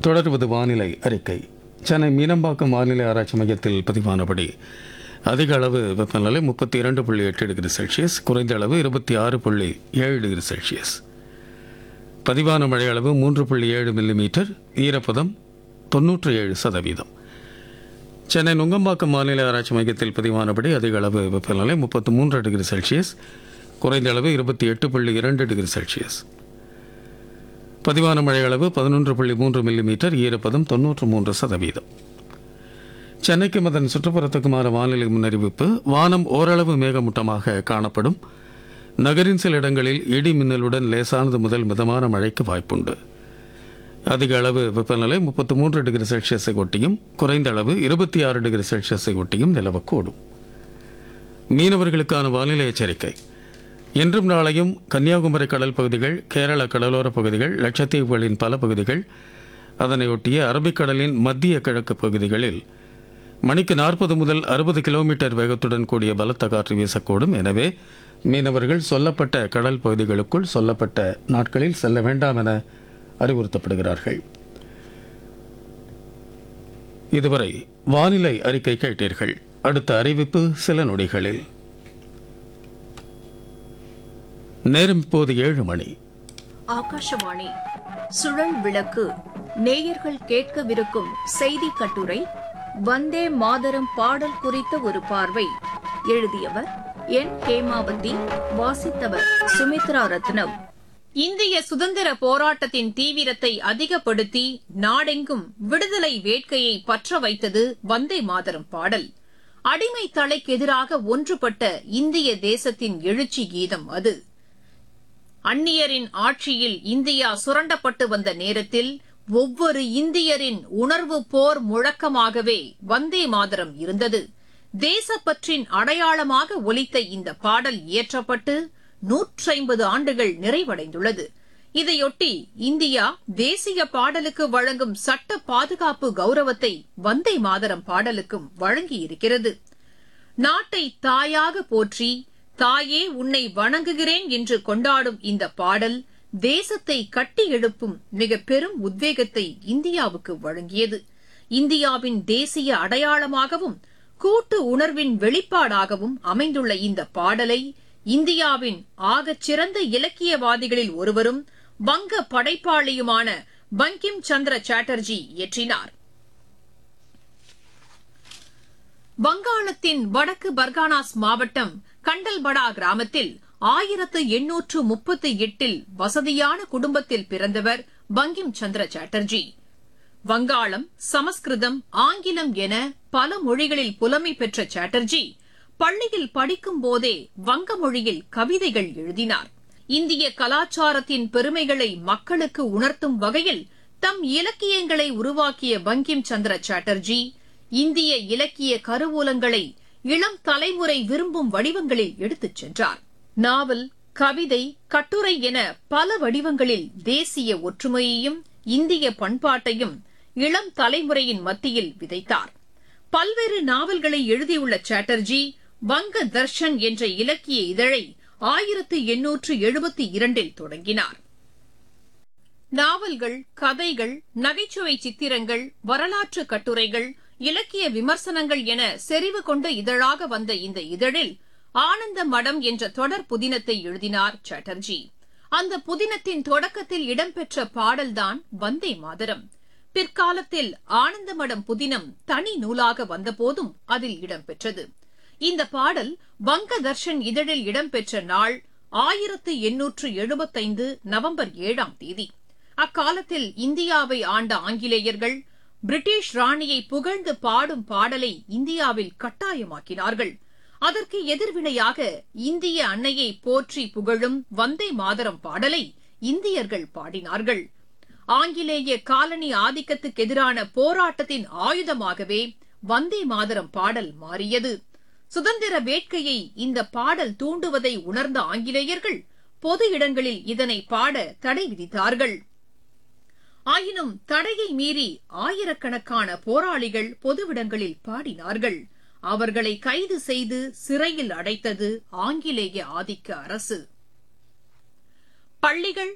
தொடர்வது வானிலை அறிக்கை சென்னை மீனம்பாக்கம் வானிலை ஆராய்ச்சி மையத்தில் பதிவானபடி அதிக அளவு வெப்பநிலை முப்பத்தி இரண்டு புள்ளி எட்டு டிகிரி செல்சியஸ் குறைந்த அளவு இருபத்தி ஆறு புள்ளி ஏழு டிகிரி செல்சியஸ் பதிவான மழை அளவு மூன்று புள்ளி ஏழு மில்லிமீட்டர் ஈரப்பதம் தொன்னூற்றி ஏழு சதவீதம் சென்னை நுங்கம்பாக்கம் வானிலை ஆராய்ச்சி மையத்தில் பதிவானபடி அதிக அளவு வெப்பநிலை முப்பத்து மூன்று டிகிரி செல்சியஸ் குறைந்த அளவு இருபத்தி எட்டு புள்ளி இரண்டு டிகிரி செல்சியஸ் பதிவான மழை அளவு பதினொன்று புள்ளி மூன்று மில்லிமீட்டர் ஈரப்பதம் தொன்னூற்று மூன்று சதவீதம் சென்னைக்கும் அதன் சுற்றுப்புறத்துக்குமான வானிலை முன்னறிவிப்பு வானம் ஓரளவு மேகமூட்டமாக காணப்படும் நகரின் சில இடங்களில் இடி மின்னலுடன் லேசானது முதல் மிதமான மழைக்கு வாய்ப்புண்டு அதிக அளவு வெப்பநிலை முப்பத்து மூன்று டிகிரி செல்சியஸை ஒட்டியும் குறைந்த அளவு இருபத்தி ஆறு டிகிரி செல்சியஸை ஒட்டியும் நிலவக்கூடும் மீனவர்களுக்கான வானிலை எச்சரிக்கை இன்றும் நாளையும் கன்னியாகுமரி கடல் பகுதிகள் கேரள கடலோர பகுதிகள் லட்சத்தீவுகளின் பல பகுதிகள் அதனையொட்டிய அரபிக்கடலின் மத்திய கிழக்கு பகுதிகளில் மணிக்கு நாற்பது முதல் அறுபது கிலோமீட்டர் வேகத்துடன் கூடிய பலத்த காற்று வீசக்கூடும் எனவே மீனவர்கள் சொல்லப்பட்ட கடல் பகுதிகளுக்குள் சொல்லப்பட்ட நாட்களில் செல்ல வேண்டாம் என அறிவுறுத்தப்படுகிறார்கள் இதுவரை வானிலை அறிக்கை கேட்டீர்கள் அடுத்த அறிவிப்பு சில நொடிகளில் நேரம் இப்போது ஏழு மணி ஆகாஷவாணி சுழல் விளக்கு நேயர்கள் கேட்கவிருக்கும் செய்தி கட்டுரை வந்தே மாதரம் பாடல் குறித்த ஒரு பார்வை எழுதியவர் என் ஹேமாவதி வாசித்தவர் சுமித்ரா ரத்னம் இந்திய சுதந்திர போராட்டத்தின் தீவிரத்தை அதிகப்படுத்தி நாடெங்கும் விடுதலை வேட்கையை பற்ற வைத்தது வந்தே மாதரம் பாடல் அடிமை தலைக்கு எதிராக ஒன்றுபட்ட இந்திய தேசத்தின் எழுச்சி கீதம் அது அந்நியரின் ஆட்சியில் இந்தியா சுரண்டப்பட்டு வந்த நேரத்தில் ஒவ்வொரு இந்தியரின் உணர்வு போர் முழக்கமாகவே வந்தே மாதரம் இருந்தது தேசப்பற்றின் அடையாளமாக ஒலித்த இந்த பாடல் இயற்றப்பட்டு நூற்றைம்பது ஆண்டுகள் நிறைவடைந்துள்ளது இதையொட்டி இந்தியா தேசிய பாடலுக்கு வழங்கும் சட்ட பாதுகாப்பு கௌரவத்தை வந்தே மாதரம் பாடலுக்கும் வழங்கியிருக்கிறது நாட்டை தாயாக போற்றி தாயே உன்னை வணங்குகிறேன் என்று கொண்டாடும் இந்த பாடல் தேசத்தை கட்டி எழுப்பும் மிக பெரும் உத்வேகத்தை இந்தியாவுக்கு வழங்கியது இந்தியாவின் தேசிய அடையாளமாகவும் கூட்டு உணர்வின் வெளிப்பாடாகவும் அமைந்துள்ள இந்த பாடலை இந்தியாவின் ஆகச் சிறந்த இலக்கியவாதிகளில் ஒருவரும் வங்க படைப்பாளியுமான பங்கிம் சந்திர சாட்டர்ஜி இயற்றினார் வங்காளத்தின் வடக்கு பர்கானாஸ் மாவட்டம் கண்டல்படா கிராமத்தில் ஆயிரத்து எண்ணூற்று முப்பத்தி எட்டில் வசதியான குடும்பத்தில் பிறந்தவர் பங்கிம் சந்திர சாட்டர்ஜி வங்காளம் சமஸ்கிருதம் ஆங்கிலம் என பல மொழிகளில் புலமை பெற்ற சாட்டர்ஜி பள்ளியில் படிக்கும் போதே வங்க மொழியில் கவிதைகள் எழுதினார் இந்திய கலாச்சாரத்தின் பெருமைகளை மக்களுக்கு உணர்த்தும் வகையில் தம் இலக்கியங்களை உருவாக்கிய பங்கிம் சந்திர சாட்டர்ஜி இந்திய இலக்கிய கருவூலங்களை இளம் தலைமுறை விரும்பும் வடிவங்களில் எடுத்துச் சென்றார் நாவல் கவிதை கட்டுரை என பல வடிவங்களில் தேசிய ஒற்றுமையையும் இந்திய பண்பாட்டையும் இளம் தலைமுறையின் மத்தியில் விதைத்தார் பல்வேறு நாவல்களை எழுதியுள்ள சாட்டர்ஜி வங்க தர்ஷன் என்ற இலக்கிய இதழை ஆயிரத்து எண்ணூற்று எழுபத்தி இரண்டில் தொடங்கினார் நாவல்கள் கதைகள் நகைச்சுவை சித்திரங்கள் வரலாற்று கட்டுரைகள் இலக்கிய விமர்சனங்கள் என செறிவு கொண்ட இதழாக வந்த இந்த இதழில் ஆனந்த மடம் என்ற தொடர் புதினத்தை எழுதினார் சாட்டர்ஜி அந்த புதினத்தின் தொடக்கத்தில் இடம்பெற்ற பாடல்தான் வந்தே மாதரம் பிற்காலத்தில் ஆனந்த மடம் புதினம் தனி நூலாக வந்தபோதும் அதில் இடம்பெற்றது இந்த பாடல் வங்க தர்ஷன் இதழில் இடம்பெற்ற நாள் ஆயிரத்து எண்ணூற்று எழுபத்தைந்து நவம்பர் ஏழாம் தேதி அக்காலத்தில் இந்தியாவை ஆண்ட ஆங்கிலேயர்கள் பிரிட்டிஷ் ராணியை புகழ்ந்து பாடும் பாடலை இந்தியாவில் கட்டாயமாக்கினார்கள் அதற்கு எதிர்வினையாக இந்திய அன்னையை போற்றி புகழும் வந்தே மாதரம் பாடலை இந்தியர்கள் பாடினார்கள் ஆங்கிலேய காலனி ஆதிக்கத்துக்கு எதிரான போராட்டத்தின் ஆயுதமாகவே வந்தே மாதரம் பாடல் மாறியது சுதந்திர வேட்கையை இந்த பாடல் தூண்டுவதை உணர்ந்த ஆங்கிலேயர்கள் பொது இடங்களில் இதனை பாட தடை விதித்தார்கள் ஆயினும் தடையை மீறி ஆயிரக்கணக்கான போராளிகள் பொதுவிடங்களில் பாடினார்கள் அவர்களை கைது செய்து சிறையில் அடைத்தது ஆங்கிலேய ஆதிக்க அரசு பள்ளிகள்